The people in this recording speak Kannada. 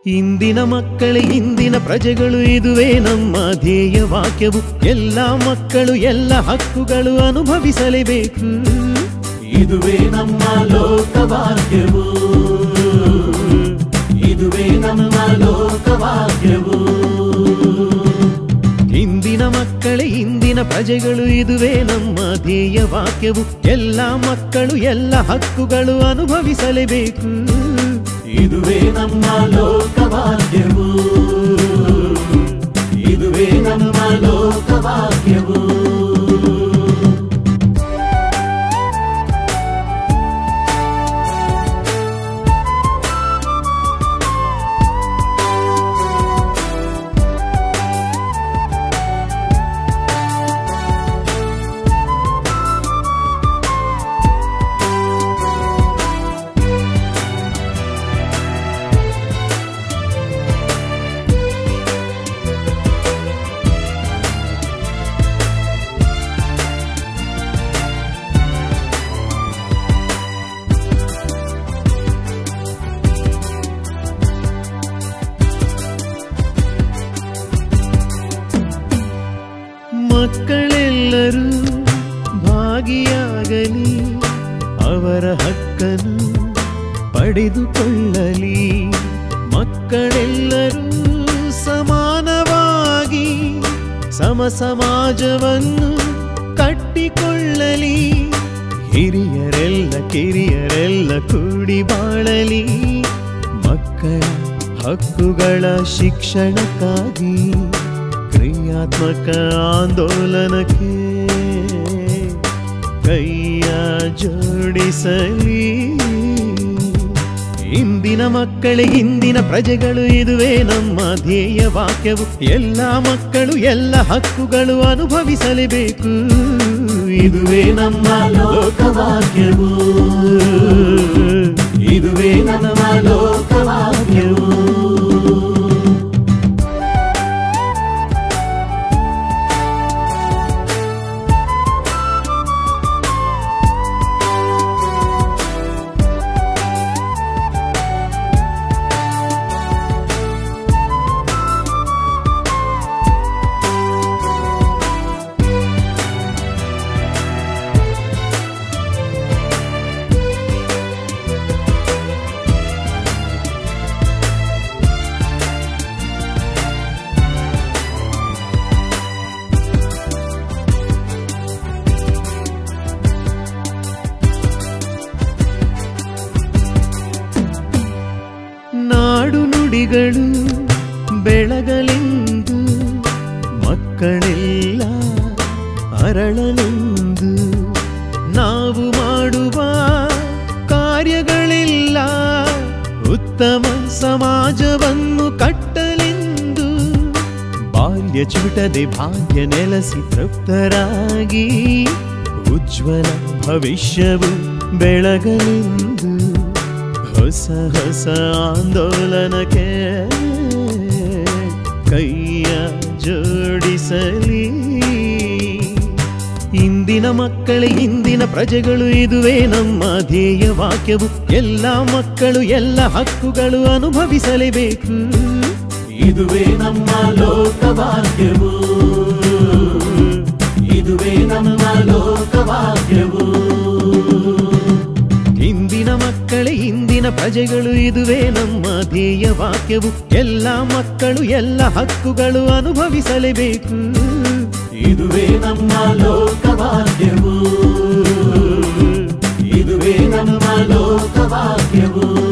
ಇಂದಿನ ಮಕ್ಕಳೇ ಇಂದಿನ ಪ್ರಜೆಗಳು ಇದುವೇ ನಮ್ಮ ಧ್ಯೇಯ ವಾಕ್ಯವು ಎಲ್ಲ ಮಕ್ಕಳು ಎಲ್ಲ ಹಕ್ಕುಗಳು ಅನುಭವಿಸಲೇಬೇಕು ಇದುವೇ ನಮ್ಮ ಲೋಕವಾಕ್ಯವು ಇದುವೇ ನಮ್ಮ ಲೋಕವಾಕ್ಯವು ಇಂದಿನ ಮಕ್ಕಳೇ ಇಂದಿನ ಪ್ರಜೆಗಳು ಇದುವೇ ನಮ್ಮ ಧ್ಯೇಯ ವಾಕ್ಯವು ಎಲ್ಲ ಮಕ್ಕಳು ಎಲ್ಲ ಹಕ್ಕುಗಳು ಅನುಭವಿಸಲೇಬೇಕು ಇದುವೇ ನಮ್ಮ ಲೋಕವಾಕ್ಯವು ಇದುವೇ ನಮ್ಮ ಲೋಕವಾಕ್ಯವು ಮಕ್ಕಳೆಲ್ಲರೂ ಭಾಗಿಯಾಗಲಿ ಅವರ ಹಕ್ಕನ್ನು ಪಡೆದುಕೊಳ್ಳಲಿ ಮಕ್ಕಳೆಲ್ಲರೂ ಸಮಾನವಾಗಿ ಸಮ ಸಮಾಜವನ್ನು ಕಟ್ಟಿಕೊಳ್ಳಲಿ ಹಿರಿಯರೆಲ್ಲ ಕಿರಿಯರೆಲ್ಲ ಕೂಡಿ ಬಾಳಲಿ ಮಕ್ಕಳ ಹಕ್ಕುಗಳ ಶಿಕ್ಷಣಕ್ಕಾಗಿ ಕ್ರಿಯಾತ್ಮಕ ಆಂದೋಲನಕ್ಕೆ ಕೈಯ ಜೋಡಿಸಲಿ ಇಂದಿನ ಮಕ್ಕಳೇ ಇಂದಿನ ಪ್ರಜೆಗಳು ಇದುವೇ ನಮ್ಮ ಧ್ಯೇಯ ವಾಕ್ಯವು ಎಲ್ಲ ಮಕ್ಕಳು ಎಲ್ಲ ಹಕ್ಕುಗಳು ಅನುಭವಿಸಲೇಬೇಕು ಇದುವೇ ನಮ್ಮ ಲೋಕವಾಕ್ಯವು ಇದುವೇ ನಮ್ಮ ಲೋಕವಾಕ್ಯವು ನಾಡು ನುಡಿಗಳು ಬೆಳಗಲೆಂದು ಮಕ್ಕಳೆಲ್ಲ ಅರಳಲೆಂದು ನಾವು ಮಾಡುವ ಕಾರ್ಯಗಳೆಲ್ಲ ಉತ್ತಮ ಸಮಾಜವನ್ನು ಕಟ್ಟಲೆಂದು ಬಾಲ್ಯ ಚುಟದೆ ಭಾಗ್ಯ ನೆಲೆಸಿ ತೃಪ್ತರಾಗಿ ಉಜ್ವಲ ಭವಿಷ್ಯವು ಬೆಳಗಲೆಂದು ಹೊಸ ಹೊಸ ಆಂದೋಲನಕ್ಕೆ ಕೈಯ ಜೋಡಿಸಲಿ ಇಂದಿನ ಮಕ್ಕಳೇ ಇಂದಿನ ಪ್ರಜೆಗಳು ಇದುವೇ ನಮ್ಮ ಧ್ಯೇಯ ವಾಕ್ಯವು ಎಲ್ಲ ಮಕ್ಕಳು ಎಲ್ಲ ಹಕ್ಕುಗಳು ಅನುಭವಿಸಲೇಬೇಕು ಇದುವೇ ನಮ್ಮ ಲೋಕವಾಕ್ಯವು ಇದುವೇ ನಮ್ಮ ಲೋಕವಾಕ್ಯವು ಇಂದಿನ ಮಕ್ಕಳೇ ಇಂದಿನ ಪ್ರಜೆಗಳು ಇದುವೇ ನಮ್ಮ ಧ್ಯೇಯ ವಾಕ್ಯವು ಎಲ್ಲ ಮಕ್ಕಳು ಎಲ್ಲ ಹಕ್ಕುಗಳು ಅನುಭವಿಸಲೇಬೇಕು ಇದುವೇ ನಮ್ಮ ಲೋಕವಾಕ್ಯವು ಇದುವೇ ನಮ್ಮ ಲೋಕವಾಕ್ಯವು